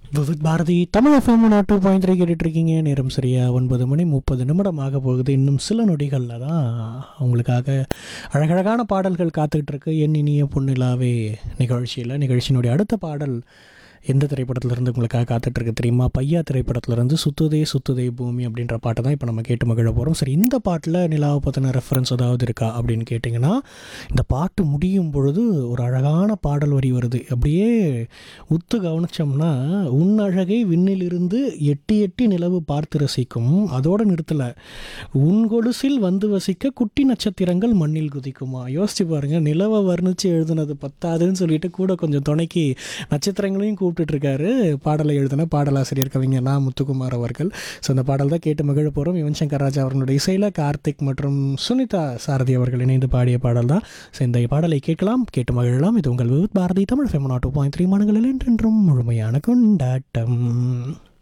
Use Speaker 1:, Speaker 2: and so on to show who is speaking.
Speaker 1: Vividh Bharati Tamil FM நாட்டு point three கேட்டுட்ருக்கீங்க நேரம் சரியா ஒன்பது மணி முப்பது நிமிடம் ஆக போகுது இன்னும் சில நொடிகளில் தான் உங்களுக்காக அழகழகான பாடல்கள் காத்துக்கிட்டு இருக்கு என் இனிய பொன்னிலாவே நிகழ்ச்சியில் நிகழ்ச்சியினுடைய அடுத்த பாடல் எந்த திரைப்படத்திலிருந்து உங்களுக்காக காத்துட்ருக்கு தெரியுமா பையா திரைப்படத்திலிருந்து சுத்துதே சுத்துதே பூமி அப்படின்ற பாட்டை தான் இப்போ நம்ம கேட்டு மகிழ போகிறோம் சரி இந்த பாட்டில் நிலாவை பற்றின ரெஃபரன்ஸ் ஏதாவது இருக்கா அப்படின்னு கேட்டிங்கன்னா இந்த பாட்டு முடியும் பொழுது ஒரு அழகான பாடல் வரி வருது அப்படியே உத்து கவனிச்சோம்னா உன் அழகை விண்ணிலிருந்து எட்டி எட்டி நிலவு பார்த்து ரசிக்கும் அதோட நிறுத்தலை உன் கொலுசில் வந்து வசிக்க குட்டி நட்சத்திரங்கள் மண்ணில் குதிக்குமா யோசிச்சு பாருங்க நிலவை வர்ணிச்சு எழுதுனது பத்தாதுன்னு சொல்லிட்டு கூட கொஞ்சம் துணைக்கு நட்சத்திரங்களையும் கூப்பிட்டுட்டு இருக்காரு பாடலை எழுதின பாடலாசிரியர் கவிஞர் நா முத்துக்குமார் அவர்கள் ஸோ அந்த பாடல் தான் கேட்டு மகிழ போகிறோம் யுவன் சங்கர் ராஜா அவர்களுடைய இசையில் கார்த்திக் மற்றும் சுனிதா சாரதி அவர்கள் இணைந்து பாடிய பாடல் தான் ஸோ இந்த பாடலை கேட்கலாம் கேட்டு மகிழலாம் இது உங்கள் விவித் பாரதி தமிழ் ஃபெமனா டூ பாயிண்ட் த்ரீ மாணங்களில் என்றென்றும் முழுமையான கொண்டாட்டம்